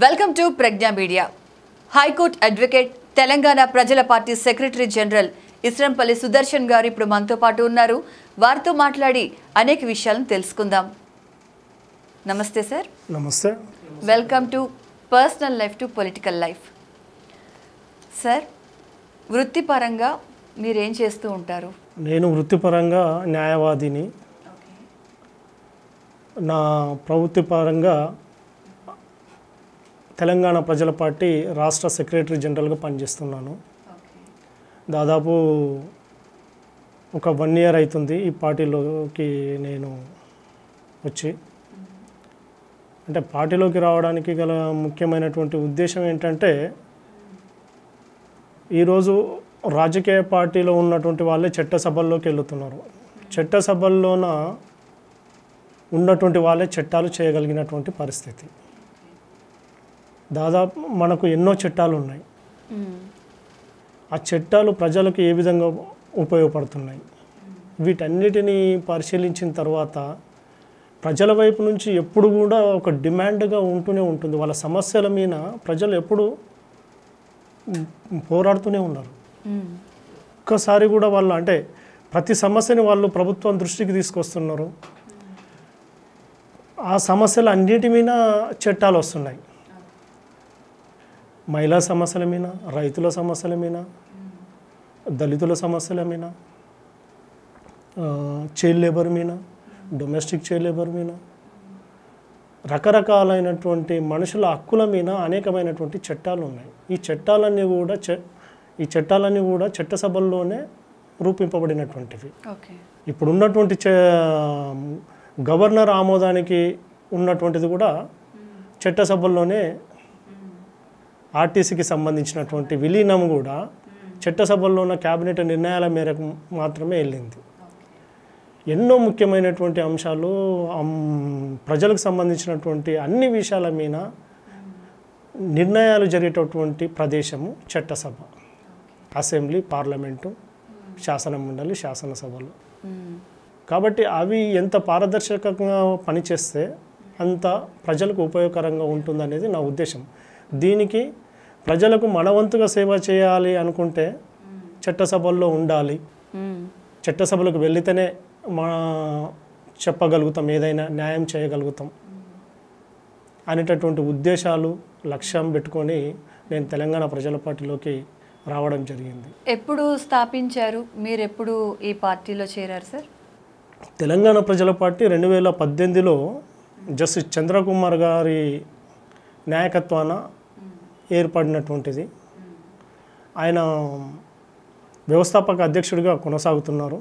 Welcome to Pragna media high court advocate Telangana ప్రజల party secretary general Isrampalli Sudarshan గారు ఇప్పుడు మనతో పాటు ఉన్నారు వారితో మాట్లాడి అనేక విషయాలను తెలుసుకుందాం నమస్తే సార్ నమస్తే welcome to personal life to political life sir వృత్తిపరంగా మీరేం చేస్తూ ఉంటారు నేను వృత్తిపరంగా న్యాయవాదిని నా ప్రవృత్తిపరంగా తెలంగాణ ప్రజల పార్టీ రాష్ట్ర సెక్రటరీ జనరల్గా పనిచేస్తున్నాను దాదాపు ఒక వన్ ఇయర్ అవుతుంది ఈ పార్టీలోకి నేను వచ్చి అంటే పార్టీలోకి రావడానికి గల ముఖ్యమైనటువంటి ఉద్దేశం ఏంటంటే ఈరోజు రాజకీయ పార్టీలో ఉన్నటువంటి వాళ్ళే చట్టసభల్లోకి వెళ్తున్నారు చట్టసభల్లోన ఉన్నటువంటి వాళ్ళే చట్టాలు చేయగలిగినటువంటి పరిస్థితి దాదాపు మనకు ఎన్నో చట్టాలు ఉన్నాయి ఆ చట్టాలు ప్రజలకు ఏ విధంగా ఉపయోగపడుతున్నాయి వీటన్నిటిని పరిశీలించిన తర్వాత ప్రజల వైపు నుంచి ఎప్పుడు కూడా ఒక డిమాండ్గా ఉంటూనే ఉంటుంది వాళ్ళ సమస్యల మీద ప్రజలు ఎప్పుడు మ్, పోరాడుతూనే ఉన్నారు ఒక్కసారి కూడా వాళ్ళు అంటే ప్రతి సమస్యని వాళ్ళు ప్రభుత్వం దృష్టికి తీసుకొస్తున్నారు ఆ సమస్యలు అన్నిటి మీద చట్టాలు వస్తున్నాయి మహిళా సమస్యల మీద రైతుల సమస్యల మీద దళితుల సమస్యల మీద ఆ, చైల్డ్ లేబర్ మీద డొమెస్టిక్ చైల్డ్ లేబర్ మీద రకరకాలైనటువంటి మనుషుల హక్కుల మీద అనేకమైనటువంటి చట్టాలు ఉన్నాయి ఈ చట్టాలన్నీ కూడా చ ఈ చట్టాలన్నీ కూడా చట్టసభల్లోనే రూపింపబడినటువంటివి ఓకే ఇప్పుడు ఉన్నటువంటి చ గవర్నర్ ఆమోదానికి ఉన్నటువంటిది కూడా చట్టసభల్లోనే ఆర్టీసీకి సంబంధించినటువంటి విలీనం కూడా చట్టసభల్లో ఉన్న క్యాబినెట్ నిర్ణయాల మేరకు మాత్రమే వెళ్ళింది ఎన్నో ముఖ్యమైనటువంటి అంశాలు అమ్, ప్రజలకు సంబంధించినటువంటి అన్ని విషయాల మీద నిర్ణయాలు జరిగేటటువంటి ప్రదేశము చట్టసభ అసెంబ్లీ పార్లమెంటు శాసన మండలి శాసనసభలు కాబట్టి అవి ఎంత పారదర్శకంగా పనిచేస్తే అంత ప్రజలకు ఉపయోగకరంగా ఉంటుందనేది నా ఉద్దేశం దీనికి ప్రజలకు మనవంతుగా సేవ చేయాలి అనుకుంటే చట్టసభల్లో ఉండాలి చట్టసభలకు వెళితేనే మా చెప్పగలుగుతాం ఏదైనా న్యాయం చేయగలుగుతాం అనేటటువంటి ఉద్దేశాలు లక్ష్యం పెట్టుకొని నేను తెలంగాణ ప్రజల పార్టీలోకి రావడం జరిగింది ఎప్పుడు స్థాపించారు మీరు ఎప్పుడు ఈ పార్టీలో చేరారు సార్ తెలంగాణ ప్రజల పార్టీ రెండు వేల పద్దెనిమిదిలో జస్టిస్ చంద్రకుమార్ గారి నాయకత్వాన ఏర్పడినటువంటిది ఆయన వ్యవస్థాపక అధ్యక్షుడిగా కొనసాగుతున్నారు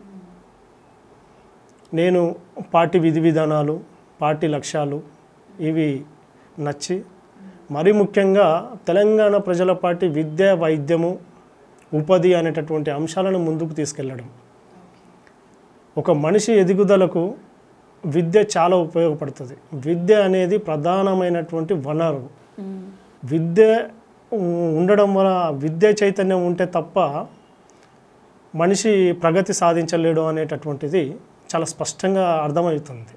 నేను పార్టీ విధి విధానాలు పార్టీ లక్ష్యాలు ఇవి నచ్చి మరి ముఖ్యంగా తెలంగాణ ప్రజల పార్టీ విద్య వైద్యము ఉపాధి అనేటటువంటి అంశాలను ముందుకు తీసుకెళ్ళడం ఒక మనిషి ఎదుగుదలకు విద్య చాలా ఉపయోగపడుతుంది విద్య అనేది ప్రధానమైనటువంటి వనరు విద్య ఉ- ఉండడం వల్ల విద్య చైతన్యం ఉంటే తప్ప మనిషి ప్రగతి సాధించలేడు అనేటటువంటిది చాలా స్పష్టంగా అర్థమవుతుంది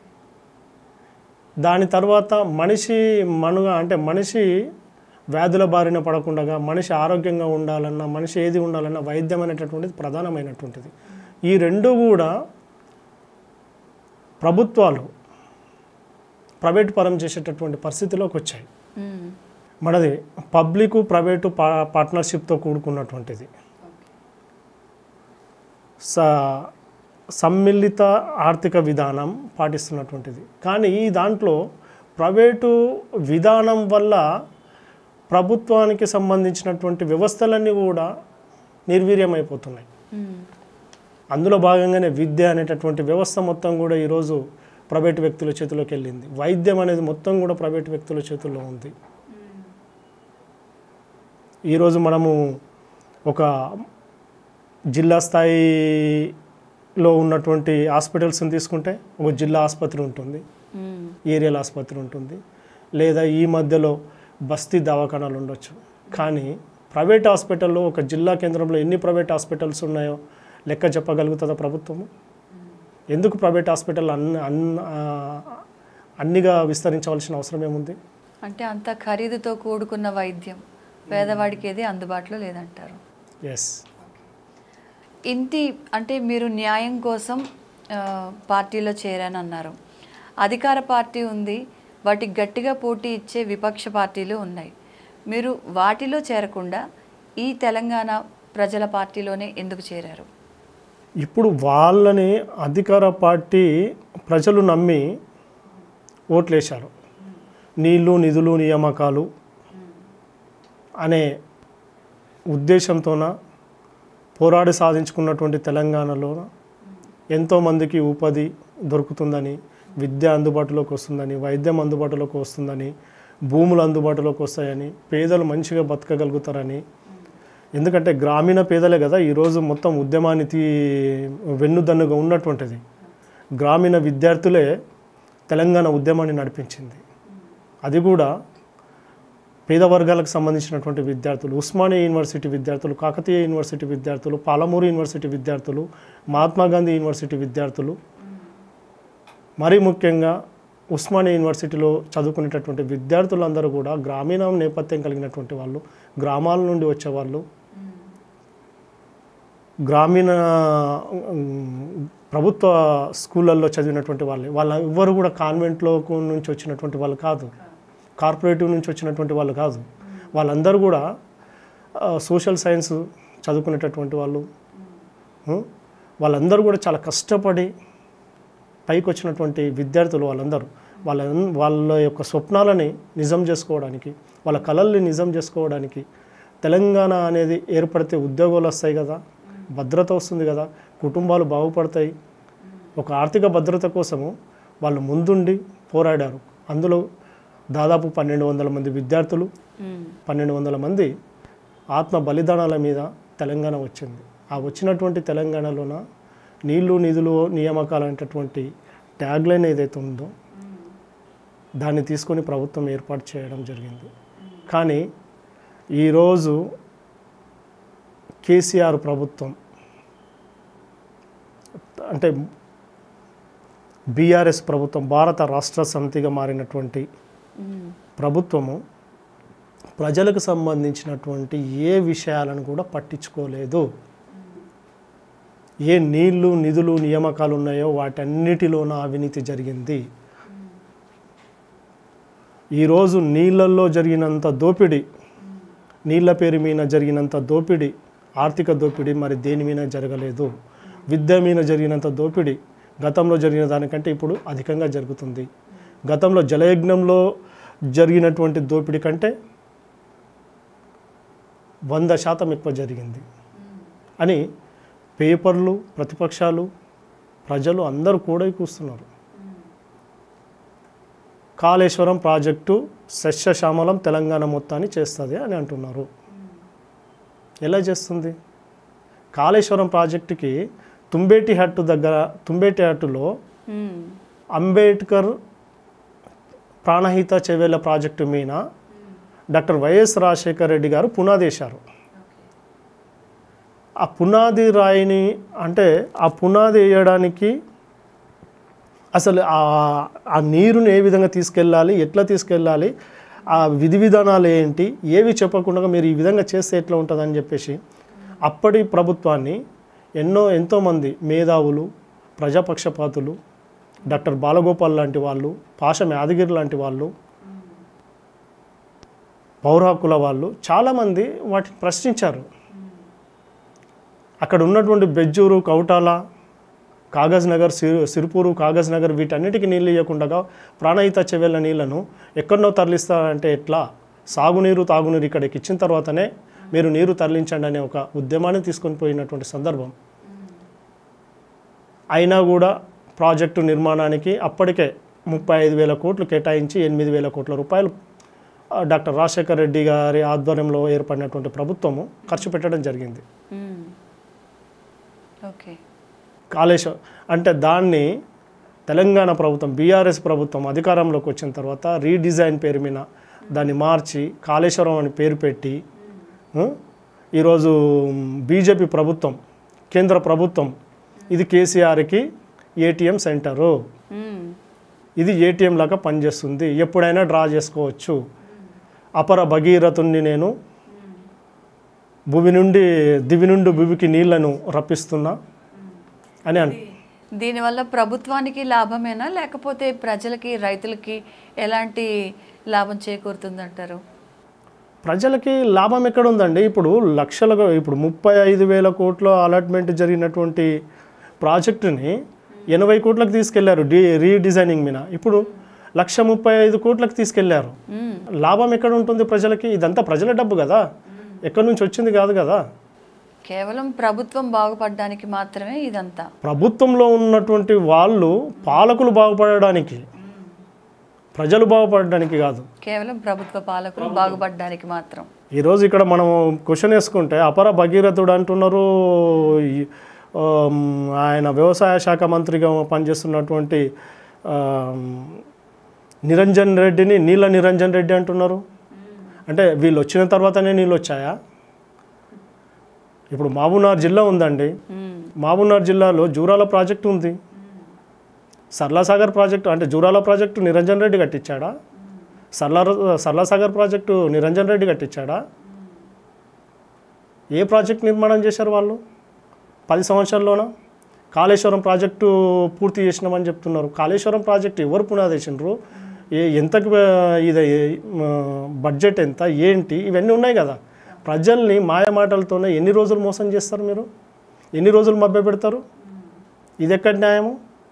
దాని తర్వాత మనిషి మనుగ అంటే మనిషి వ్యాధుల బారిన పడకుండా మనిషి ఆరోగ్యంగా ఉండాలన్నా మనిషి ఏది ఉండాలన్నా వైద్యం అనేటటువంటిది ప్రధానమైనటువంటిది ఈ రెండు కూడా ప్రభుత్వాలు ప్రైవేట్ పరం చేసేటటువంటి పరిస్థితిలోకి వచ్చాయి మనది పబ్లిక్ ప్రైవేటు పా పార్ట్నర్షిప్తో కూడుకున్నటువంటిది స సమ్మిళిత ఆర్థిక విధానం పాటిస్తున్నటువంటిది కానీ ఈ దాంట్లో ప్రైవేటు విధానం వల్ల ప్రభుత్వానికి సంబంధించినటువంటి వ్యవస్థలన్నీ కూడా నిర్వీర్యమైపోతున్నాయి అందులో భాగంగానే విద్య అనేటటువంటి వ్యవస్థ మొత్తం కూడా ఈరోజు ప్రైవేట్ వ్యక్తుల చేతిలోకి వెళ్ళింది వైద్యం అనేది మొత్తం కూడా ప్రైవేట్ వ్యక్తుల చేతుల్లో ఉంది ఈరోజు మనము ఒక జిల్లా స్థాయిలో ఉన్నటువంటి హాస్పిటల్స్ని తీసుకుంటే ఒక జిల్లా ఆసుపత్రి ఉంటుంది ఏరియల్ ఆసుపత్రి ఉంటుంది లేదా ఈ మధ్యలో బస్తీ దవాఖానాలు ఉండొచ్చు కానీ ప్రైవేట్ హాస్పిటల్లో ఒక జిల్లా కేంద్రంలో ఎన్ని ప్రైవేట్ హాస్పిటల్స్ ఉన్నాయో లెక్క చెప్పగలుగుతుందా ప్రభుత్వము ఎందుకు ప్రైవేట్ హాస్పిటల్ అన్ని అన్ ఆ, అన్నిగా విస్తరించవలసిన అవసరం ఏముంది అంటే అంత ఖరీదుతో కూడుకున్న వైద్యం పేదవాడికి ఏది అందుబాటులో లేదంటారు ఎస్ ఇంటి అంటే మీరు న్యాయం కోసం ఆ, పార్టీలో చేరాను అన్నారు అధికార పార్టీ ఉంది వాటికి గట్టిగా పోటీ ఇచ్చే విపక్ష పార్టీలు ఉన్నాయి మీరు వాటిలో చేరకుండా ఈ తెలంగాణ ప్రజల పార్టీలోనే ఎందుకు చేరారు ఇప్పుడు వాళ్ళని అధికార పార్టీ ప్రజలు నమ్మి ఓట్లేశారు నీళ్లు నిధులు నియామకాలు అనే ఉద్దేశంతోన పోరాడి సాధించుకున్నటువంటి తెలంగాణలో ఎంతోమందికి ఉపాధి దొరుకుతుందని విద్య అందుబాటులోకి వస్తుందని వైద్యం అందుబాటులోకి వస్తుందని భూములు అందుబాటులోకి వస్తాయని పేదలు మంచిగా బతకగలుగుతారని ఎందుకంటే గ్రామీణ పేదలే కదా ఈరోజు మొత్తం ఉద్యమాన్ని తీ వెన్నుదన్నుగా ఉన్నటువంటిది గ్రామీణ విద్యార్థులే తెలంగాణ ఉద్యమాన్ని నడిపించింది అది కూడా పేద వర్గాలకు సంబంధించినటువంటి విద్యార్థులు ఉస్మానియా యూనివర్సిటీ విద్యార్థులు కాకతీయ యూనివర్సిటీ విద్యార్థులు పాలమూరు యూనివర్సిటీ విద్యార్థులు మహాత్మా గాంధీ యూనివర్సిటీ విద్యార్థులు మరీ ముఖ్యంగా ఉస్మానియా యూనివర్సిటీలో చదువుకునేటటువంటి విద్యార్థులందరూ కూడా గ్రామీణ నేపథ్యం కలిగినటువంటి వాళ్ళు గ్రామాల నుండి వచ్చేవాళ్ళు గ్రామీణ ఉమ్, ప్రభుత్వ స్కూళ్ళల్లో చదివినటువంటి వాళ్ళే వాళ్ళ ఎవ్వరు కూడా కాన్వెంట్లో నుంచి వచ్చినటువంటి వాళ్ళు కాదు కార్పొరేటివ్ నుంచి వచ్చినటువంటి వాళ్ళు కాదు వాళ్ళందరూ కూడా ఆ, సోషల్ సైన్స్ చదువుకునేటటువంటి వాళ్ళు ఉం? వాళ్ళందరూ కూడా చాలా కష్టపడి పైకి వచ్చినటువంటి విద్యార్థులు వాళ్ళందరూ వాళ్ళ వాళ్ళ యొక్క స్వప్నాలని నిజం చేసుకోవడానికి వాళ్ళ కళల్ని నిజం చేసుకోవడానికి తెలంగాణ అనేది ఏర్పడితే ఉద్యోగాలు వస్తాయి కదా భద్రత వస్తుంది కదా కుటుంబాలు బాగుపడతాయి ఒక ఆర్థిక భద్రత కోసము వాళ్ళు ముందుండి పోరాడారు అందులో దాదాపు పన్నెండు వందల మంది విద్యార్థులు పన్నెండు వందల మంది ఆత్మ బలిదానాల మీద తెలంగాణ వచ్చింది ఆ వచ్చినటువంటి తెలంగాణలోన నీళ్లు నిధులు నియామకాలు అనేటటువంటి ట్యాగ్లైన్ ఏదైతే ఉందో దాన్ని తీసుకొని ప్రభుత్వం ఏర్పాటు చేయడం జరిగింది కానీ ఈరోజు కేసీఆర్ ప్రభుత్వం అంటే బీఆర్ఎస్ ప్రభుత్వం భారత రాష్ట్ర సమితిగా మారినటువంటి ప్రభుత్వము ప్రజలకు సంబంధించినటువంటి ఏ విషయాలను కూడా పట్టించుకోలేదు ఏ నీళ్లు నిధులు నియామకాలు ఉన్నాయో వాటన్నిటిలోన అవినీతి జరిగింది ఈరోజు నీళ్ళల్లో జరిగినంత దోపిడీ నీళ్ళ పేరు మీద జరిగినంత దోపిడీ ఆర్థిక దోపిడీ మరి దేని మీద జరగలేదు విద్య మీద జరిగినంత దోపిడీ గతంలో జరిగిన దానికంటే ఇప్పుడు అధికంగా జరుగుతుంది గతంలో జలయజ్ఞంలో జరిగినటువంటి దోపిడీ కంటే వంద శాతం ఎక్కువ జరిగింది అని పేపర్లు ప్రతిపక్షాలు ప్రజలు అందరూ కూడా కూస్తున్నారు కాళేశ్వరం ప్రాజెక్టు సస్యశ్యామలం తెలంగాణ మొత్తాన్ని చేస్తుంది అని అంటున్నారు ఎలా చేస్తుంది కాళేశ్వరం ప్రాజెక్టుకి తుంబేటి హట్టు దగ్గర తుంబేటి హట్టులో మ్మ్. అంబేద్కర్ ప్రాణహిత చెవేల ప్రాజెక్టు మీద డాక్టర్ వైఎస్ రాజశేఖర రెడ్డి గారు పునాదేశారు ఆ పునాది రాయిని అంటే ఆ పునాది వేయడానికి అసలు ఆ ఆ నీరుని ఏ విధంగా తీసుకెళ్ళాలి ఎట్లా తీసుకెళ్ళాలి ఆ విధి విధానాలు ఏంటి ఏవి చెప్పకుండా మీరు ఈ విధంగా చేస్తే ఎట్లా ఉంటుందని చెప్పేసి అప్పటి ప్రభుత్వాన్ని ఎన్నో ఎంతోమంది మేధావులు ప్రజాపక్షపాతులు డాక్టర్ బాలగోపాల్ లాంటి వాళ్ళు పాషం యాదగిరి లాంటి వాళ్ళు పౌర హక్కుల వాళ్ళు చాలామంది వాటిని ప్రశ్నించారు అక్కడ ఉన్నటువంటి బెజ్జూరు కౌటాల కాగజ్ నగర్ సిరు సిరుపూరు కాగజ్ నగర్ వీటన్నిటికీ నీళ్ళు ఇవ్వకుండా ప్రాణహిత చెవెళ్ళ నీళ్లను ఎక్కడనో తరలిస్తారంటే ఎట్లా సాగునీరు తాగునీరు ఇక్కడికి ఇచ్చిన తర్వాతనే మీరు నీరు తరలించండి అనే ఒక ఉద్యమాన్ని తీసుకొని పోయినటువంటి సందర్భం అయినా కూడా ప్రాజెక్టు నిర్మాణానికి అప్పటికే ముప్పై ఐదు వేల కోట్లు కేటాయించి ఎనిమిది వేల కోట్ల రూపాయలు ఆ, డాక్టర్ రాజశేఖర్ రెడ్డి గారి ఆధ్వర్యంలో ఏర్పడినటువంటి ప్రభుత్వము ఖర్చు పెట్టడం జరిగింది మ్మ్. ఓకే కాళేశ్వరం అంటే దాన్ని తెలంగాణ ప్రభుత్వం బీఆర్ఎస్ ప్రభుత్వం అధికారంలోకి వచ్చిన తర్వాత రీడిజైన్ పేరు మీద దాన్ని మార్చి కాళేశ్వరం అని పేరు పెట్టి ఉం, ఈరోజు బీజేపీ ప్రభుత్వం కేంద్ర ప్రభుత్వం ఇది కేసీఆర్కి ఏటీఎం సెంటరు మ్మ్. ఇది ఏటీఎం లాగా పనిచేస్తుంది ఎప్పుడైనా డ్రా చేసుకోవచ్చు అపర భగీరథుణ్ణి నేను భూమి నుండి దివి నుండి భూమికి నీళ్లను రప్పిస్తున్నా అని అన్ దీనివల్ల ప్రభుత్వానికి లాభమేనా లేకపోతే ప్రజలకి రైతులకి ఎలాంటి లాభం చేకూరుతుందంటారు ప్రజలకి లాభం ఎక్కడ ఉందండి ఇప్పుడు లక్షల ఇప్పుడు ముప్పై ఐదు వేల కోట్ల అలాట్మెంట్ జరిగినటువంటి ప్రాజెక్టుని ఎనభై కోట్లకు తీసుకెళ్లారు డి రీడిజైనింగ్ మీద ఇప్పుడు లక్ష ముప్పై ఐదు కోట్లకు తీసుకెళ్లారు మ్మ్. లాభం ఎక్కడ ఉంటుంది ప్రజలకి ఇదంతా ప్రజల డబ్బు కదా ఎక్కడి నుంచి వచ్చింది కాదు కదా కేవలం ప్రభుత్వం బాగుపడడానికి మాత్రమే ఇదంతా ప్రభుత్వంలో ఉన్నటువంటి వాళ్ళు పాలకులు బాగుపడడానికి ప్రజలు బాగుపడడానికి కాదు కేవలం ప్రభుత్వ పాలకులు బాగుపడడానికి మాత్రం ఈరోజు ఇక్కడ మనం క్వశ్చన్ వేసుకుంటే అపర భగీరథుడు అంటున్నారు ఈ, ఆమ్, ఆయన వ్యవసాయ శాఖ మంత్రిగా పనిచేస్తున్నటువంటి ఆమ్, నిరంజన్ రెడ్డిని నీళ్ళ నిరంజన్ రెడ్డి అంటున్నారు అంటే వీళ్ళు వచ్చిన తర్వాతనే నీళ్ళు వచ్చాయా ఇప్పుడు మహబూబ్నగర్ జిల్లా ఉందండి మ్మ్. మహబూబ్నగర్ జిల్లాలో జూరాల ప్రాజెక్టు ఉంది సర్లాసాగర్ ప్రాజెక్టు అంటే జూరాల ప్రాజెక్టు నిరంజన్ రెడ్డి కట్టించాడా సర్లా సర్లాసాగర్ ప్రాజెక్టు నిరంజన్ రెడ్డి కట్టించాడా ఏ ప్రాజెక్ట్ నిర్మాణం చేశారు వాళ్ళు పది సంవత్సరాల్లోన కాళేశ్వరం ప్రాజెక్టు పూర్తి చేసినామని చెప్తున్నారు కాళేశ్వరం ప్రాజెక్టు ఎవరు పునాది వేసిండ్రు ఏ ఎంతకు ఆ, ఇది ఆ, బడ్జెట్ ఎంత ఏంటి ఇవన్నీ ఉన్నాయి కదా ప్రజల్ని మాయమాటలతోనే ఎన్ని రోజులు మోసం చేస్తారు మీరు ఎన్ని రోజులు మభ్య పెడతారు ఇది ఎక్కడ న్యాయము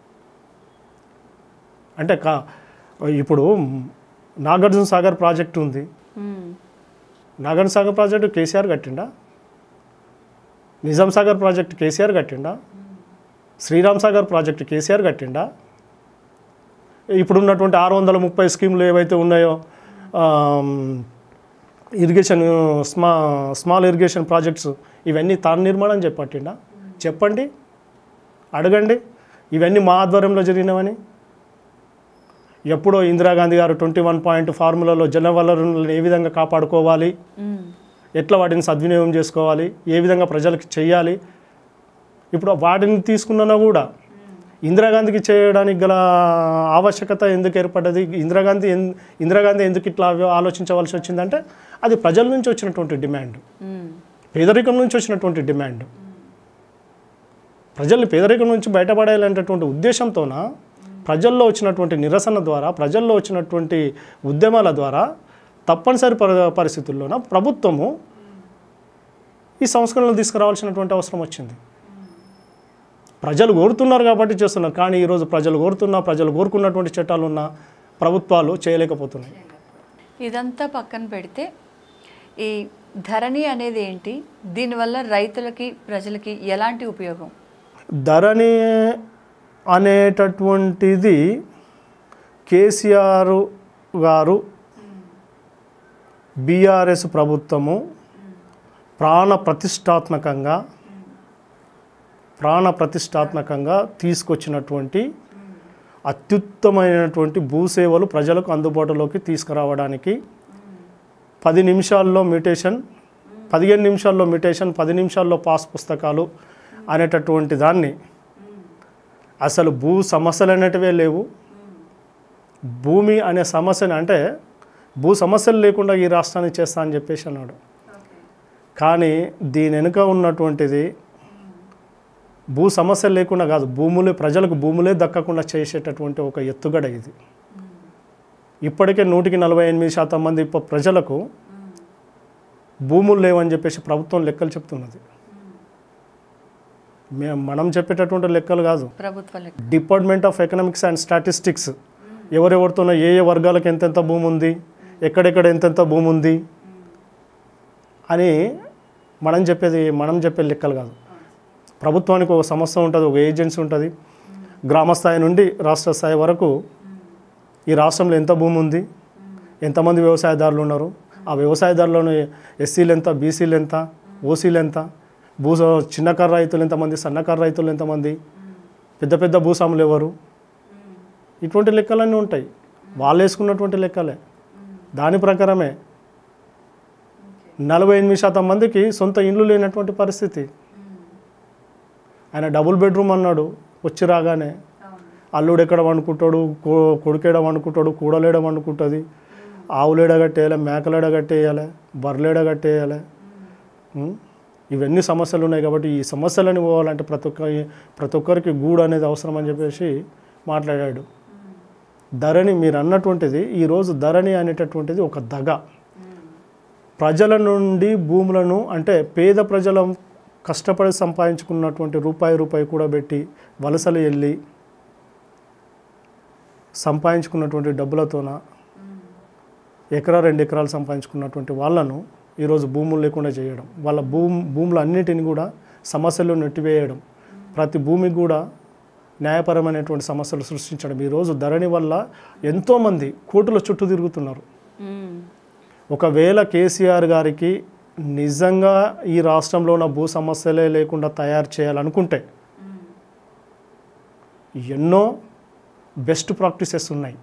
అంటే కా ఇప్పుడు నాగార్జున సాగర్ ప్రాజెక్టు ఉంది మ్మ్. నాగార్జున సాగర్ ప్రాజెక్టు కేసీఆర్ కట్టిండా నిజాం సాగర్ ప్రాజెక్టు కేసీఆర్ కట్టిండా శ్రీరామ్ సాగర్ ప్రాజెక్టు కేసీఆర్ కట్టిండా ఇప్పుడున్నటువంటి ఆరు వందల ముప్పై స్కీములు ఏవైతే ఉన్నాయో ఆమ్, ఇరిగేషన్ స్మా స్మాల్ ఇరిగేషన్ ప్రాజెక్ట్స్ ఇవన్నీ తాను నిర్మాణం చెప్పట్టిండా చెప్పండి అడగండి ఇవన్నీ మా ఆధ్వర్యంలో జరిగినవని ఎప్పుడో ఇందిరాగాంధీ గారు ట్వంటీ వన్ పాయింట్ ఫార్ములాలో జల వనరులను ఏ విధంగా కాపాడుకోవాలి మ్మ్. ఎట్లా వాటిని సద్వినియోగం చేసుకోవాలి ఏ విధంగా ప్రజలకు చేయాలి ఇప్పుడు వాటిని తీసుకున్నా కూడా ఇందిరాగాంధీకి చేయడానికి గల ఆవశ్యకత ఎందుకు ఏర్పడ్డది ఇందిరాగాంధీ ఎన్ ఇందిరాగాంధీ ఎందుకు ఇట్లా ఆలోచించవలసి వచ్చిందంటే అది ప్రజల నుంచి వచ్చినటువంటి డిమాండ్ మ్మ్. పేదరికం నుంచి వచ్చినటువంటి డిమాండ్ ప్రజల్ని పేదరికం నుంచి బయటపడేయాలనేటటువంటి ఉద్దేశంతోన ప్రజల్లో వచ్చినటువంటి నిరసన ద్వారా ప్రజల్లో వచ్చినటువంటి ఉద్యమాల ద్వారా తప్పనిసరి పరి పరిస్థితుల్లోన ప్రభుత్వము ఈ సంస్కరణలు తీసుకురావాల్సినటువంటి అవసరం వచ్చింది ప్రజలు కోరుతున్నారు కాబట్టి చేస్తున్నారు కానీ ఈరోజు ప్రజలు కోరుతున్నా ప్రజలు కోరుకున్నటువంటి చట్టాలు ఉన్న ప్రభుత్వాలు చేయలేకపోతున్నాయి ఇదంతా పక్కన పెడితే ఈ ధరణి అనేది ఏంటి దీనివల్ల రైతులకి ప్రజలకి ఎలాంటి ఉపయోగం ధరణి అనేటటువంటిది కేసీఆర్ గారు బీఆర్ఎస్ ప్రభుత్వము ప్రాణ ప్రతిష్టాత్మకంగా ప్రాణ ప్రతిష్టాత్మకంగా తీసుకొచ్చినటువంటి అత్యుత్తమైనటువంటి భూసేవలు ప్రజలకు అందుబాటులోకి తీసుకురావడానికి పది నిమిషాల్లో మ్యూటేషన్ పదిహేను నిమిషాల్లో మ్యూటేషన్ పది నిమిషాల్లో పాస్ పుస్తకాలు అనేటటువంటి దాన్ని అసలు భూ సమస్యలు అనేటివే లేవు భూమి అనే సమస్యని అంటే భూ సమస్యలు లేకుండా ఈ రాష్ట్రాన్ని చేస్తా అని చెప్పేసి అన్నాడు కానీ దీని వెనుక ఉన్నటువంటిది భూ సమస్యలు లేకుండా కాదు భూములే ప్రజలకు భూములే దక్కకుండా చేసేటటువంటి ఒక ఎత్తుగడ ఇది ఇప్పటికే నూటికి నలభై ఎనిమిది శాతం మంది ప- ప్రజలకు భూములు లేవని చెప్పేసి ప్రభుత్వం లెక్కలు చెప్తున్నది మేము మనం చెప్పేటటువంటి లెక్కలు కాదు ప్రభుత్వ లెక్క department of economics and statistics ఎవరెవరితోనో ఏ ఏ వర్గాలకు ఎంతెంత భూమి ఉంది ఎక్కడెక్కడ ఎంతెంత భూమి ఉంది అని మనం చెప్పేది మనం చెప్పే లెక్కలు కాదు ప్రభుత్వానికి ఒక సంస్థ ఉంటుంది ఒక ఏజెన్సీ ఉంటుంది గ్రామ స్థాయి నుండి రాష్ట్ర స్థాయి వరకు ఈ రాష్ట్రంలో ఎంత భూమి ఉంది ఎంతమంది వ్యవసాయదారులు ఉన్నారు ఆ వ్యవసాయదారులను ఎస్సీలు ఎంత బీసీలు ఎంత ఓసీలు ఎంత భూ చిన్నకారు రైతులు ఎంతమంది సన్నకారు రైతులు ఎంతమంది పెద్ద పెద్ద భూస్వాములు ఎవరు ఇటువంటి లెక్కలన్నీ ఉంటాయి వాళ్ళు వేసుకున్నటువంటి లెక్కలే దాని ప్రకారమే నలభై ఎనిమిది శాతం మందికి సొంత ఇండ్లు లేనటువంటి పరిస్థితి ఆయన డబుల్ బెడ్రూమ్ అన్నాడు వచ్చి రాగానే అల్లుడు ఎక్కడ వండుకుంటాడు కో కొడుకేడ వండుకుంటాడు కూడలేడ వండుకుంటుంది ఆవులేడ కట్టేయాలి మేకలేడ కట్టేయాలి బర్రెలేడ కట్టేయాలి ఉం? ఇవన్నీ సమస్యలు ఉన్నాయి కాబట్టి ఈ సమస్యలని పోవాలంటే ప్రతి ఒక్క ప్రతి ఒక్కరికి గూడు అనేది అవసరం అని చెప్పేసి మాట్లాడాడు ధరణి మీరు అన్నటువంటిది ఈరోజు ధరణి అనేటటువంటిది ఒక దగ ప్రజల నుండి భూములను అంటే పేద ప్రజల కష్టపడి సంపాదించుకున్నటువంటి రూపాయి రూపాయి కూడా పెట్టి వలసలు వెళ్ళి సంపాదించుకున్నటువంటి డబ్బులతోన ఎకరా రెండు ఎకరాలు సంపాదించుకున్నటువంటి వాళ్ళను ఈరోజు భూములు లేకుండా చేయడం వాళ్ళ భూమి భూములు అన్నిటిని కూడా సమస్యలు నెట్టివేయడం ప్రతి భూమికి కూడా న్యాయపరమైనటువంటి సమస్యలు సృష్టించడం ఈరోజు ధరణి వల్ల ఎంతోమంది కోర్టుల చుట్టూ తిరుగుతున్నారు మ్మ్. ఒకవేళ కేసీఆర్ గారికి నిజంగా ఈ రాష్ట్రంలో ఉన్న భూ సమస్యలే లేకుండా తయారు చేయాలనుకుంటే ఎన్నో బెస్ట్ ప్రాక్టీసెస్ ఉన్నాయి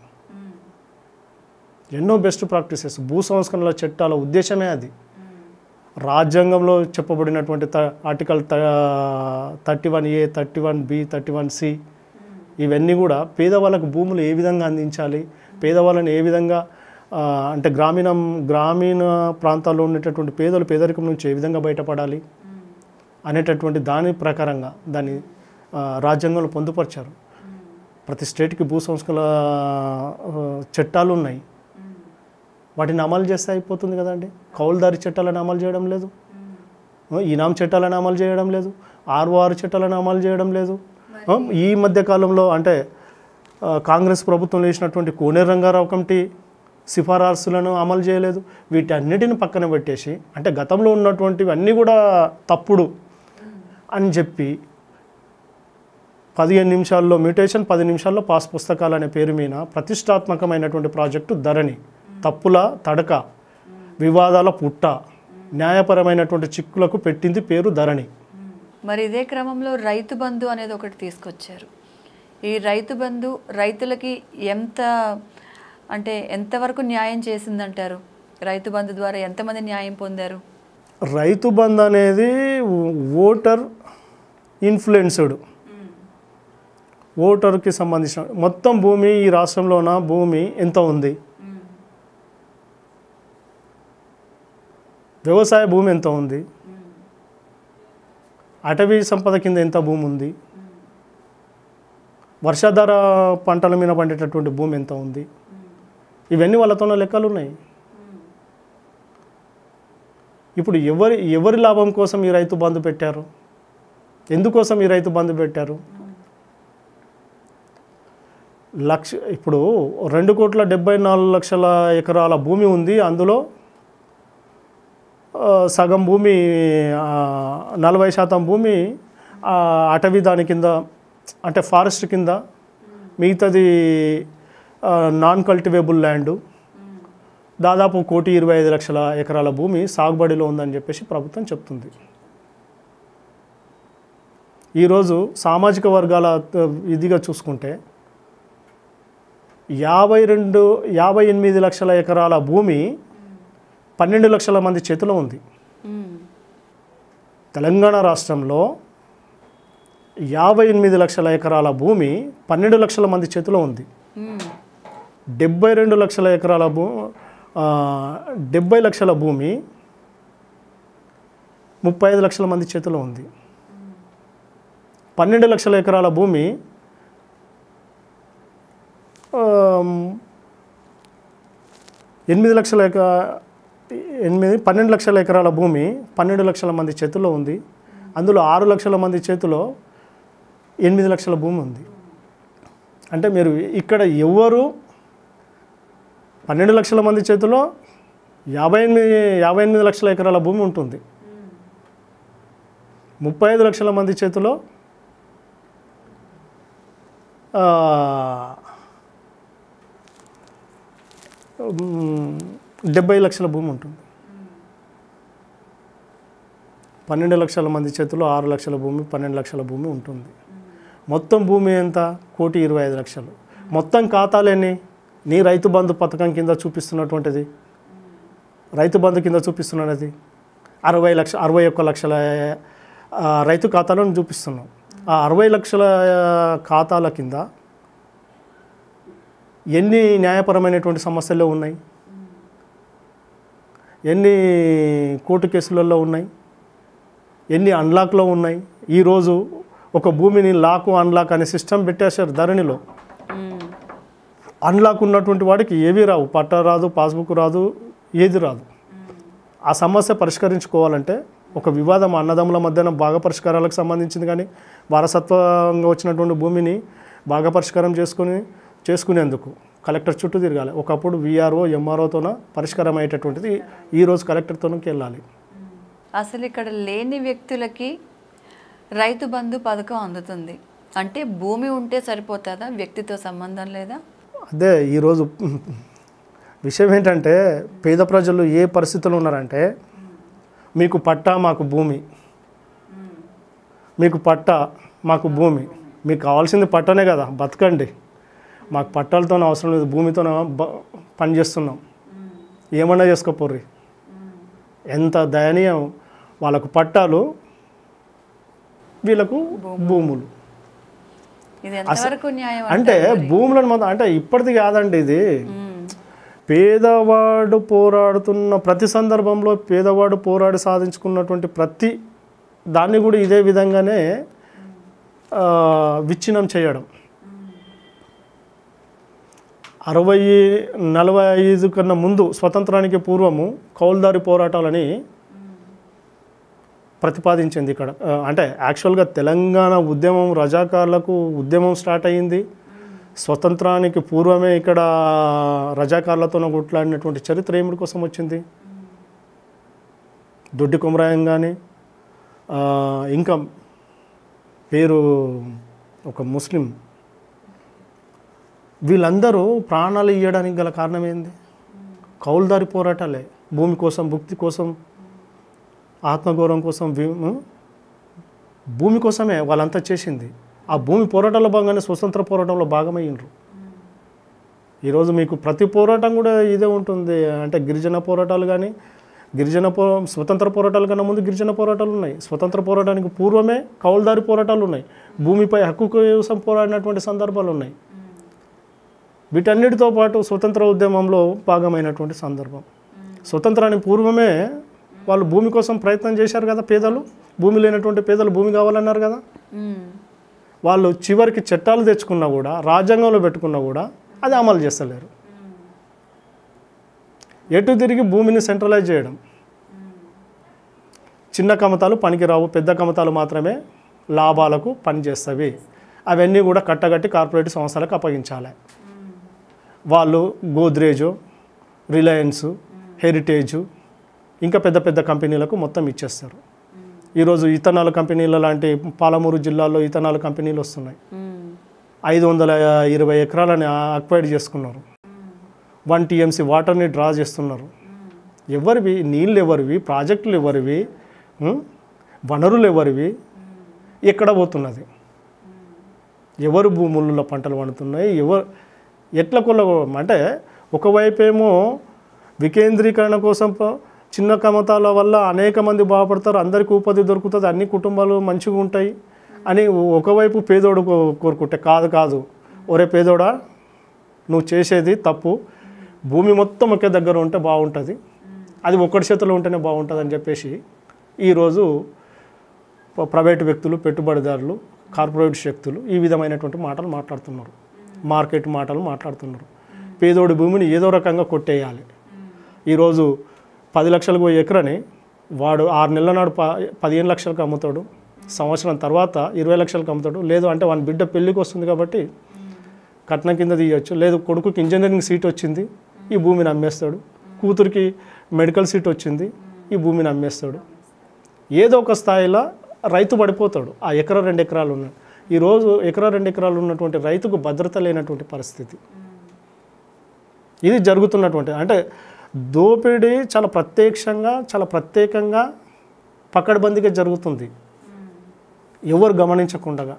ఎన్నో బెస్ట్ ప్రాక్టీసెస్ భూ సంస్కరణల చట్టాల ఉద్దేశమే అది రాజ్యాంగంలో చెప్పబడినటువంటి త article thirty one A thirty one B thirty one C ఇవన్నీ కూడా పేదవాళ్ళకు భూములు ఏ విధంగా అందించాలి పేదవాళ్ళని ఏ విధంగా ఆ, అంటే గ్రామీణ గ్రామీణ ప్రాంతాల్లో ఉండేటటువంటి పేదలు పేదరికం నుంచి ఏ విధంగా బయటపడాలి అనేటటువంటి దాని ప్రకారంగా దాన్ని ఆ, రాజ్యాంగంలో పొందుపరిచారు ప్రతి స్టేట్కి భూ సంస్కరణ ఆ, చట్టాలు ఉన్నాయి వాటిని అమలు చేస్తే అయిపోతుంది కదండి కౌలుదారి చట్టాలను అమలు చేయడం లేదు ఆ, ఈనాం చట్టాలను అమలు చేయడం లేదు ఆర్ఓఆర్ చట్టాలను అమలు చేయడం లేదు ఆ, ఈ మధ్య కాలంలో అంటే ఆ, కాంగ్రెస్ ప్రభుత్వం వేసినటువంటి కోనేరు రంగారావు కమిటీ సిఫారసులను అమలు చేయలేదు వీటన్నిటిని పక్కన పెట్టేసి అంటే గతంలో ఉన్నటువంటివి అన్నీ కూడా తప్పుడు అని చెప్పి పదిహేను నిమిషాల్లో మ్యూటేషన్ పది నిమిషాల్లో పాస్ పుస్తకాలు అనే పేరు మీద ప్రతిష్టాత్మకమైనటువంటి ప్రాజెక్టు ధరణి తప్పుల తడక వివాదాల పుట్ట న్యాయపరమైనటువంటి చిక్కులకు పెట్టింది పేరు ధరణి మరి ఇదే క్రమంలో రైతు బంధు అనేది ఒకటి తీసుకొచ్చారు ఈ రైతు బంధు రైతులకి ఎంత అంటే ఎంతవరకు న్యాయం చేసిందంటారు రైతు బంధు ద్వారా ఎంతమంది న్యాయం పొందారు రైతు బంధు అనేది ఓటర్ ఇన్ఫ్లుయెన్స్డ్ ఓటర్కి సంబంధించిన మొత్తం భూమి ఈ రాష్ట్రంలో ఉన్న భూమి ఎంత ఉంది వ్యవసాయ భూమి ఎంత ఉంది అటవీ సంపద కింద ఎంత భూమి ఉంది వర్షాధార పంటల మీద పండేటటువంటి భూమి ఎంత ఉంది ఇవన్నీ వాళ్ళతో లెక్కలు ఉన్నాయి ఇప్పుడు ఎవరి ఎవరి లాభం కోసం ఈ రైతు బంధు పెట్టారు ఎందుకోసం ఈ రైతు బంధు పెట్టారు లక్ష ఇప్పుడు రెండు కోట్ల డెబ్బై నాలుగు లక్షల ఎకరాల భూమి ఉంది అందులో ఆ, సగం భూమి ఆ, నలభై శాతం భూమి ఆ, అటవీ దాని కింద అంటే ఫారెస్ట్ కింద మిగతాది ఆ, నాన్ కల్టివేబుల్ ల్యాండ్ దాదాపు కోటి ఇరవై ఐదు లక్షల ఎకరాల భూమి సాగుబడిలో ఉందని చెప్పేసి ప్రభుత్వం చెప్తుంది ఈరోజు సామాజిక వర్గాల ఆ, ఇదిగా చూసుకుంటే యాభై రెండు యాభై ఎనిమిది లక్షల ఎకరాల భూమి పన్నెండు లక్షల మంది చేతిలో ఉంది మ్మ్. తెలంగాణ రాష్ట్రంలో యాభై ఎనిమిది లక్షల ఎకరాల భూమి పన్నెండు లక్షల మంది చేతిలో ఉంది మ్మ్. డెబ్బై రెండు లక్షల ఎకరాల భూ ఆ, డెబ్బై లక్షల భూమి ముప్పై ఐదు లక్షల మంది చేతిలో ఉంది పన్నెండు లక్షల ఎకరాల భూమి ఆమ్, ఎనిమిది లక్షల ఎక ఎనిమిది పన్నెండు లక్షల ఎకరాల భూమి పన్నెండు లక్షల మంది చేతిలో ఉంది అందులో ఆరు లక్షల మంది చేతిలో ఎనిమిది లక్షల భూమి ఉంది అంటే మీరు ఇక్కడ ఎవరు పన్నెండు లక్షల మంది చేతిలో యాభై ఎనిమిది యాభై ఎనిమిది లక్షల ఎకరాల భూమి ఉంటుంది ముప్పై ఐదు లక్షల మంది చేతిలో ఆ, మ్, డెబ్బై లక్షల భూమి ఉంటుంది పన్నెండు లక్షల మంది చేతిలో ఆరు లక్షల భూమి పన్నెండు లక్షల భూమి ఉంటుంది మొత్తం భూమి ఎంత కోటి ఇరవై ఐదు లక్షలు మొత్తం ఖాతాలు ఎన్ని నీ రైతు బంధు పథకం కింద చూపిస్తున్నటువంటిది రైతు బంధు కింద చూపిస్తున్నది అరవై లక్ష అరవై ఒక్క లక్షల ఆ, రైతు ఖాతాలను చూపిస్తున్నాం ఆ అరవై లక్షల ఆ, ఖాతాల కింద ఎన్ని న్యాయపరమైనటువంటి సమస్యల్లో ఉన్నాయి ఎన్ని కోర్టు కేసులలో ఉన్నాయి ఎన్ని అన్లాక్లో ఉన్నాయి ఈరోజు ఒక భూమిని లాకు అన్లాక్ అనే సిస్టమ్ పెట్టేశారు ధరణిలో మ్మ్. అన్లాక్ ఉన్నటువంటి వాడికి ఏవి రావు పట్టా రాదు పాస్బుక్ రాదు ఏది రాదు ఆ సమస్య పరిష్కరించుకోవాలంటే ఒక వివాదం అన్నదమ్ముల మధ్యన బాగా పరిష్కారాలకు సంబంధించింది కానీ వారసత్వంగా వచ్చినటువంటి భూమిని బాగా పరిష్కారం చేసుకుని చేసుకునేందుకు కలెక్టర్ చుట్టూ తిరగాలి ఒకప్పుడు విఆర్ఓ ఎంఆర్ఓతోన పరిష్కారం అయ్యేటటువంటిది ఈరోజు కలెక్టర్తోనకి వెళ్ళాలి అసలు ఇక్కడ లేని వ్యక్తులకి రైతు బంధు పథకం అందుతుంది అంటే భూమి ఉంటే సరిపోతుందా వ్యక్తితో సంబంధం లేదా అదే ఈరోజు విషయం ఏంటంటే పేద ప్రజలు ఏ పరిస్థితులు ఉన్నారంటే మీకు పట్టా మాకు భూమి మీకు పట్టా మాకు భూమి మీకు కావాల్సింది పట్టనే కదా బతకండి మాకు పట్టాలతో అవసరం లేదు భూమితో పని చేస్తున్నాం ఏమన్నా చేసుకోపోర్రి ఎంత దయనీయం వాళ్ళకు పట్టాలు వీళ్ళకు భూములు ఇది ఎంతవరకు న్యాయం అంటే భూములను మొత్తం అంటే ఇప్పటిది కాదండి ఇది పేదవాడు పోరాడుతున్న ప్రతి సందర్భంలో పేదవాడు పోరాడి సాధించుకున్నటువంటి ప్రతి దాన్ని కూడా ఇదే విధంగానే ఆ, విచ్ఛిన్నం చేయడం అరవై నలభై ఐదు కన్నా ముందు స్వతంత్రానికి పూర్వము కౌల్దారి పోరాటాలని ప్రతిపాదించింది ఇక్కడ ఆ, అంటే యాక్చువల్గా తెలంగాణ ఉద్యమం రజాకార్లకు ఉద్యమం స్టార్ట్ అయ్యింది స్వతంత్రానికి పూర్వమే ఇక్కడ రజాకార్లతో కొట్లాడినటువంటి చరిత్ర ఏమిటి కోసం వచ్చింది దొడ్డి కొమరాయం కానీ ఇంకా పేరు ఒక ముస్లిం వీళ్ళందరూ ప్రాణాలు ఇవ్వడానికి గల కారణం ఏంది కౌలుదారి పోరాటాలే భూమి కోసం భుక్తి కోసం ఆత్మగౌరవం కోసం వి- భూమి కోసమే వాళ్ళంతా చేసింది ఆ భూమి పోరాటంలో భాగంగానే స్వతంత్ర పోరాటంలో భాగమయ్యిండ్రు ఈరోజు మీకు ప్రతి పోరాటం కూడా ఇదే ఉంటుంది అంటే గిరిజన పోరాటాలు కానీ గిరిజన పో స్వతంత్ర పోరాటాల కన్నా ముందు గిరిజన పోరాటాలు ఉన్నాయి స్వతంత్ర పోరాటానికి పూర్వమే కౌలుదారి పోరాటాలు ఉన్నాయి భూమిపై హక్కు కోసం పోరాడినటువంటి సందర్భాలు ఉన్నాయి వీటన్నిటితో పాటు స్వతంత్ర ఉద్యమంలో భాగమైనటువంటి సందర్భం స్వతంత్రానికి పూర్వమే వాళ్ళు భూమి కోసం ప్రయత్నం చేశారు కదా పేదలు భూమి లేనటువంటి పేదలు భూమి కావాలన్నారు కదా మ్మ్. వాళ్ళు చివరికి చట్టాలు తెచ్చుకున్నా కూడా రాజ్యాంగంలో పెట్టుకున్నా కూడా అది అమలు చేస్తలేరు ఎటు తిరిగి భూమిని సెంట్రలైజ్ చేయడం చిన్న కమతాలు పనికిరావు పెద్ద కమతాలు మాత్రమే లాభాలకు పనిచేస్తవి అవన్నీ కూడా కట్టగట్టి కార్పొరేట్ సంస్థలకు అప్పగించాలి వాళ్ళు గోద్రేజు రిలయన్స్ హెరిటేజు ఇంకా పెద్ద పెద్ద కంపెనీలకు మొత్తం ఇచ్చేస్తారు ఈరోజు ఇథనాల్ కంపెనీల లాంటి పాలమూరు జిల్లాలో ఇథనాల్ కంపెనీలు వస్తున్నాయి మ్మ్. ఐదు వందల ఇరవై ఎకరాలని అక్వైర్ చేసుకున్నారు వన్ టీఎంసీ వాటర్ని డ్రా చేస్తున్నారు ఎవరివి నీళ్ళు ఎవరివి ప్రాజెక్టులు ఎవరివి ఉం? వనరులు ఎవరివి ఎక్కడ పోతున్నది ఎవరు భూములలో పంటలు పండుతున్నాయి ఎవరు ఎట్ల కొల్ల అంటే ఒకవైపు ఏమో వికేంద్రీకరణ కోసం ప- చిన్న కమతాల వల్ల అనేక మంది బాగుపడతారు అందరికీ ఉపాధి దొరుకుతుంది అన్ని కుటుంబాలు మంచిగా ఉంటాయి అని ఒకవైపు పేదోడు కో- కోరుకుంటే కాదు కాదు ఒరే పేదోడా నువ్వు చేసేది తప్పు భూమి మొత్తం ఒకే దగ్గర ఉంటే బాగుంటుంది అది ఒక్కడి చేతిలో ఉంటేనే బాగుంటుంది అని చెప్పేసి ఈరోజు ప- ప్రైవేటు వ్యక్తులు పెట్టుబడిదారులు కార్పొరేట్ శక్తులు ఈ విధమైనటువంటి మాటలు మాట్లాడుతున్నారు మార్కెట్ మాటలు మాట్లాడుతున్నారు పేదోడి భూమిని ఏదో రకంగా కొట్టేయాలి ఈరోజు పది లక్షలకు పోయే ఎకరని వాడు ఆరు నెలల నాడు ప పదిహేను లక్షలకు అమ్ముతాడు సంవత్సరం తర్వాత ఇరవై లక్షలకు అమ్ముతాడు లేదు అంటే వాని బిడ్డ పెళ్ళికి వస్తుంది కాబట్టి కట్నం కింద తీయొచ్చు లేదు కొడుకుకి ఇంజనీరింగ్ సీట్ వచ్చింది ఈ భూమిని అమ్మేస్తాడు కూతురికి మెడికల్ సీట్ వచ్చింది ఈ భూమిని అమ్మేస్తాడు ఏదో ఒక స్థాయిలో రైతు పడిపోతాడు ఆ ఎకరా రెండు ఎకరాలు ఉన్నాయి ఈరోజు ఎకరా రెండు ఎకరాలు ఉన్నటువంటి రైతుకు భద్రత లేనటువంటి పరిస్థితి ఇది జరుగుతున్నటువంటి అంటే దోపిడీ చాలా ప్రత్యక్షంగా చాలా ప్రత్యేకంగా పకడ్బందీగా జరుగుతుంది ఎవరు గమనించకుండా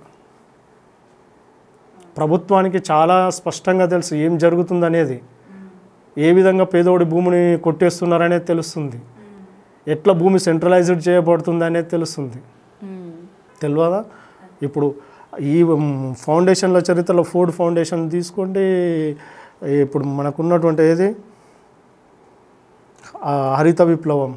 ప్రభుత్వానికి చాలా స్పష్టంగా తెలుసు ఏం జరుగుతుందనేది ఏ విధంగా పేదోడి భూమిని కొట్టేస్తున్నారనేది తెలుస్తుంది ఎట్లా భూమి సెంట్రలైజ్డ్ చేయబడుతుంది అనేది తెలుస్తుంది మ్మ్. తెలియదా ఇప్పుడు ఈ మ్, ఫౌండేషన్ల చరిత్రలో ఫోర్డ్ ఫౌండేషన్ తీసుకోండి ఇప్పుడు మనకున్నటువంటి ఏది ఆ హరిత విప్లవం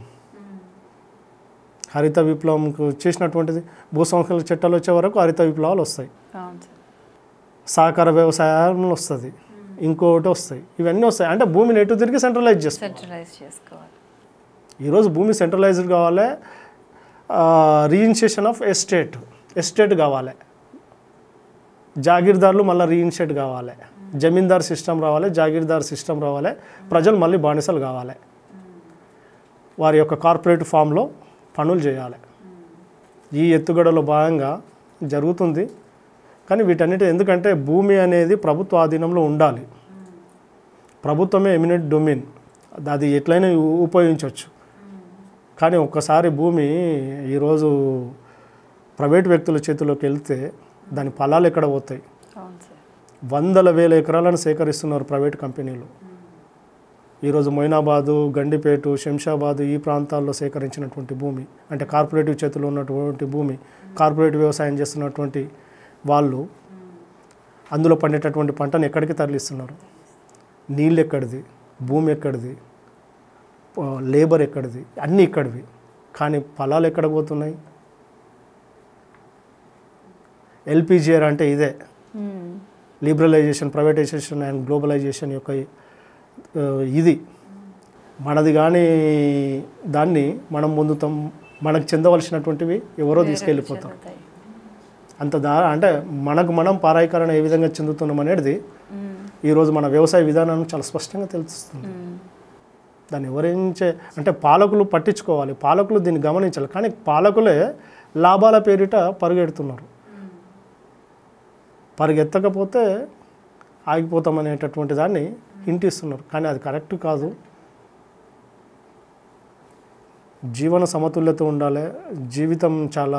హరిత విప్లవంకు చేసినటువంటిది భూ సంస్కరణ చట్టాలు వచ్చే వరకు హరిత విప్లవాలు వస్తాయి అవును సార్ సహకార వ్యవసాయం వస్తుంది ఇంకోటి వస్తాయి ఇవన్నీ వస్తాయి అంటే భూమిని ఎటు తిరిగి సెంట్రలైజ్ చేస్తాయి సెంట్రలైజ్ చేసుకోవాలి ఈరోజు భూమి సెంట్రలైజ్డ్ కావాలి రీఇన్షియేషన్ ఆఫ్ ఎస్టేట్ ఎస్టేట్ కావాలి జాగీర్దారులు మళ్ళీ రీఇన్షియేట్ కావాలి జమీందార్ సిస్టమ్ రావాలి జాగీర్దార్ సిస్టమ్ రావాలి ప్రజలు మళ్ళీ బానిసలు కావాలి వారి యొక్క కార్పొరేట్ ఫామ్లో పనులు చేయాలి ఈ ఎత్తుగడలో భాగంగా జరుగుతుంది కానీ వీటన్నిటి ఎందుకంటే భూమి అనేది ప్రభుత్వ ఆధీనంలో ఉండాలి ప్రభుత్వమే ఎమినెంట్ డొమిన్ అది ఎట్లయినా ఉ- ఉపయోగించవచ్చు కానీ ఒక్కసారి భూమి ఈరోజు ప్రైవేట్ వ్యక్తుల చేతిలోకి వెళ్తే దాని ఫలాలు ఎక్కడ పోతాయి అవును సార్ వందల వేల ఎకరాలను సేకరిస్తున్నారు ప్రైవేట్ కంపెనీలు ఈరోజు మొయినాబాదు గండిపేటు శంషాబాదు ఈ ప్రాంతాల్లో సేకరించినటువంటి భూమి అంటే కార్పొరేటివ్ చేతిలో ఉన్నటువంటి భూమి కార్పొరేట్ వ్యవసాయం చేస్తున్నటువంటి వాళ్ళు అందులో పండేటటువంటి పంటను ఎక్కడికి తరలిస్తున్నారు నీళ్ళు ఎక్కడిది భూమి ఎక్కడిది ఆ, లేబర్ ఎక్కడిది అన్నీ ఇక్కడివి కానీ ఫలాలు ఎక్కడ పోతున్నాయి ఎల్పిజిఆర్ అంటే ఇదే మ్మ్. లిబరలైజేషన్ ప్రైవేటైజేషన్ అండ్ గ్లోబలైజేషన్ యొక్క ఆ, ఇది మనది కానీ దాన్ని మనం పొందుతాం మనకు చెందవలసినటువంటివి ఎవరో తీసుకెళ్ళిపోతాం జరుగుతాయి. అంత దా అంటే మనకు మనం పారాయీకరణ ఏ విధంగా చెందుతున్నాం అనేది మ్మ్. ఈరోజు మన వ్యవసాయ విధానం చాలా స్పష్టంగా తెలుస్తుంది మ్మ్. దాన్ని ఎవరించే అంటే పాలకులు పట్టించుకోవాలి పాలకులు దీన్ని గమనించాలి కానీ పాలకులే లాభాల పేరిట పరుగెడుతున్నారు పరిగెత్తకపోతే ఆగిపోతామనేటటువంటి దాన్ని హింటిస్తున్నారు కానీ అది కరెక్ట్ కాదు జీవన సమతుల్యత ఉండాలి జీవితం చాలా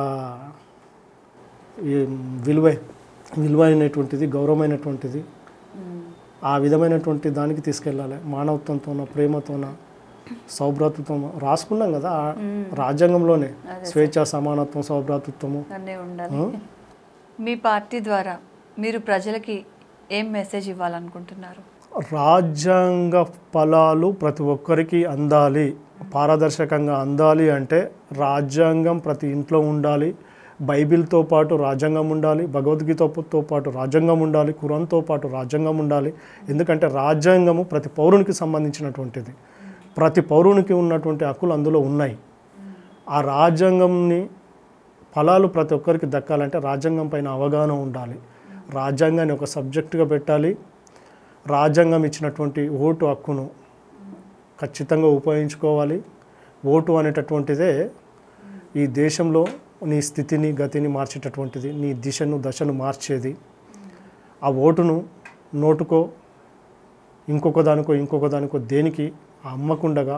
ఈ విలువై విలువైనటువంటిది గౌరవమైనటువంటిది మ్మ్. ఆ విధమైనటువంటి దానికి తీసుకెళ్ళాలి మానవత్వంతోన ప్రేమతోన సౌభ్రాతృత్వం రాసుకున్నాం కదా ఆ రాజ్యాంగంలోనే అదే స్వేచ్ఛ సమానత్వం సౌభ్రాతృత్వము అన్నీ ఉండాలి మీ పార్టీ ద్వారా మీరు ప్రజలకి ఏం మెసేజ్ ఇవ్వాలనుకుంటున్నారు రాజ్యాంగ ఫలాలు ప్రతి ఒక్కరికి అందాలి పారదర్శకంగా అందాలి అంటే రాజ్యాంగం ప్రతి ఇంట్లో ఉండాలి బైబిల్తో పాటు రాజ్యాంగం ఉండాలి భగవద్గీతతో పాటు రాజ్యాంగం ఉండాలి ఖురాన్తో పాటు రాజ్యాంగం ఉండాలి ఎందుకంటే రాజ్యాంగము ప్రతి పౌరునికి సంబంధించినటువంటిది ప్రతి పౌరునికి ఉన్నటువంటి హక్కులు అందులో ఉన్నాయి ఆ రాజ్యాంగంని ఫలాలు ప్రతి ఒక్కరికి దక్కాలంటే రాజ్యాంగం పైన అవగాహన ఉండాలి రాజ్యాంగాన్ని ఒక సబ్జెక్టుగా పెట్టాలి రాజ్యాంగం ఇచ్చినటువంటి ఓటు హక్కును ఖచ్చితంగా ఉపయోగించుకోవాలి ఓటు అనేటటువంటిదే ఈ దేశంలో నీ స్థితిని గతిని మార్చేటటువంటిది నీ దిశను దశను మార్చేది ఆ ఓటును నోటుకో ఇంకొక దానికో ఇంకొక దానికో దేనికి ఆ అమ్మకుండగా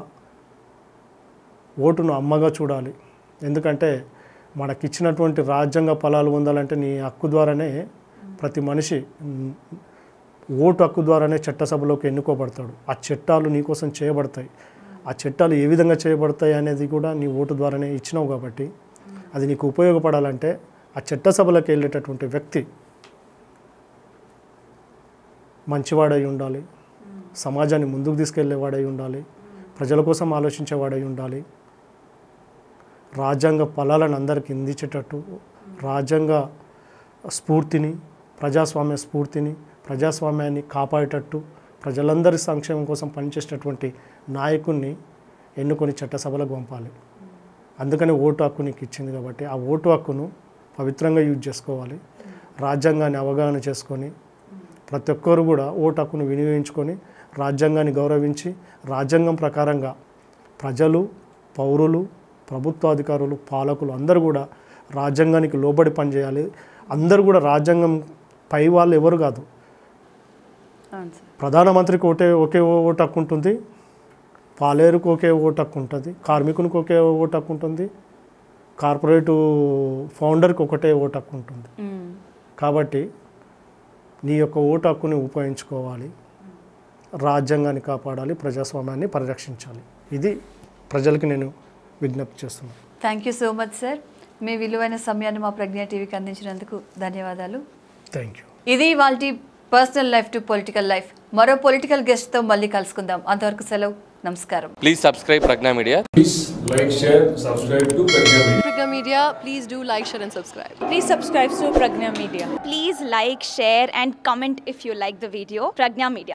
ఓటును అమ్మగా చూడాలి ఎందుకంటే మనకిచ్చినటువంటి రాజ్యాంగ ఫలాలు పొందాలంటే నీ హక్కు ద్వారానే ప్రతి మనిషి మ్, ఓటు హక్కు ద్వారానే చట్టసభలోకి ఎన్నుకోబడతాడు ఆ చట్టాలు నీకోసం చేయబడతాయి ఆ చట్టాలు ఏ విధంగా చేయబడతాయి అనేది కూడా నీ ఓటు ద్వారానే ఇచ్చినావు కాబట్టి అది నీకు ఉపయోగపడాలంటే ఆ చట్టసభలోకి వెళ్ళేటటువంటి వ్యక్తి మంచివాడై ఉండాలి సమాజాన్ని ముందుకు తీసుకెళ్లేవాడై ఉండాలి ప్రజల కోసం ఆలోచించేవాడై ఉండాలి రాజ్యాంగ ఫలాలను అందరికీ అందించేటట్టు రాజ్యాంగ స్ఫూర్తిని ప్రజాస్వామ్య స్ఫూర్తిని ప్రజాస్వామ్యాన్ని కాపాడేటట్టు ప్రజలందరి సంక్షేమం కోసం పనిచేసేటటువంటి నాయకుడిని ఎన్నుకొని చట్టసభలకు పంపాలి అందుకని ఓటు హక్కు నీకు ఇచ్చింది కాబట్టి ఆ ఓటు హక్కును పవిత్రంగా యూజ్ చేసుకోవాలి రాజ్యాంగాన్ని అవగాహన చేసుకొని ప్రతి ఒక్కరు కూడా ఓటు హక్కును వినియోగించుకొని రాజ్యాంగాన్ని గౌరవించి రాజ్యాంగం ప్రకారంగా ప్రజలు పౌరులు ప్రభుత్వాధికారులు పాలకులు అందరూ కూడా రాజ్యాంగానికి లోబడి పనిచేయాలి అందరూ కూడా రాజ్యాంగం పై వాళ్ళు ఎవరు కాదు అవును సార్ ప్రధానమంత్రికి ఒకటే ఒకే ఓటు హక్కు ఉంటుంది పాలేరుకు ఒకే ఓటు హక్కు ఉంటుంది కార్మికునికి ఒకే ఓటు హక్కు ఉంటుంది కార్పొరేటు ఫౌండర్కి ఒకటే ఓటు హక్కు ఉంటుంది మ్మ్. కాబట్టి నీ యొక్క ఓటు హక్కుని ఉపయోగించుకోవాలి రాజ్యాంగాన్ని కాపాడాలి ప్రజాస్వామ్యాన్ని పరిరక్షించాలి ఇది ప్రజలకు నేను విజ్ఞప్తి చేస్తున్నాను thank you so much sir మీ విలువైన సమయాన్ని మా ప్రజ్ఞా టీవీకి అందించినందుకు ధన్యవాదాలు థ్యాంక్ యూ ఇది వాళ్ళ personal life to political life మరో పొలిటికల్ గెస్ట్తో మళ్ళీ కలుసుకుందాం అంతవరకు సెలవు నమస్కారం Please subscribe Pragna Media. Please like, share, subscribe to Pragya Media. Pragya Media, please do like, share, and subscribe. Please subscribe to Pragna Media. Please like, share, and comment if you like the video. Pragna Media.